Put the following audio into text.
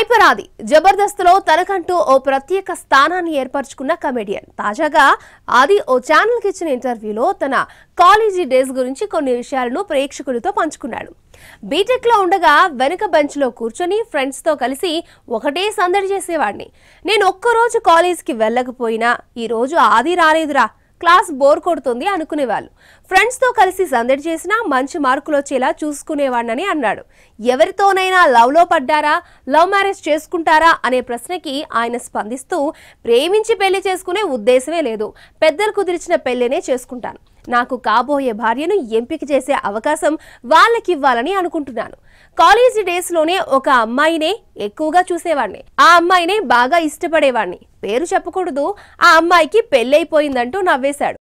hyper ఆది జబర్దస్త్లో తనకంటూ ఓ ప్రత్యేక స్థానాన్ని ఏర్పరచుకున్న కమెడియన్ తాజాగా ఆది ఓ ఛానల్కి ఇచ్చిన ఇంటర్వ్యూలో తన కాలేజీ డేస్ గురించి కొన్ని విషయాలను ప్రేక్షకులతో పంచుకున్నాడు బీటెక్లో ఉండగా వెనుక బెంచ్లో కూర్చొని ఫ్రెండ్స్తో కలిసి ఒకటే సందడి చేసేవాడిని నేను ఒక్కరోజు కాలేజ్కి వెళ్ళకపోయినా ఈ రోజు ఆది రాలేదురా క్లాస్ బోర్ కొడుతుంది అనుకునేవాళ్ళు ఫ్రెండ్స్తో కలిసి సందడి చేసినా మంచి మార్కులు వచ్చేలా చూసుకునేవాడినని అన్నాడు ఎవరితోనైనా లవ్లో పడ్డారా లవ్ మ్యారేజ్ చేసుకుంటారా అనే ప్రశ్నకి ఆయన స్పందిస్తూ ప్రేమించి పెళ్లి చేసుకునే ఉద్దేశమే లేదు పెద్దలు కుదిరిచిన పెళ్లినే చేసుకుంటాను నాకు కాబోయే భార్యను ఎంపిక చేసే అవకాశం వాళ్ళకివ్వాలని అనుకుంటున్నాను కాలేజీ డేస్లోనే ఒక అమ్మాయినే ఎక్కువగా చూసేవాడిని ఆ అమ్మాయినే బాగా ఇష్టపడేవాడిని పేరు చెప్పకూడదు ఆ అమ్మాయికి పెళ్ళైపోయిందంటూ నవ్వేశాడు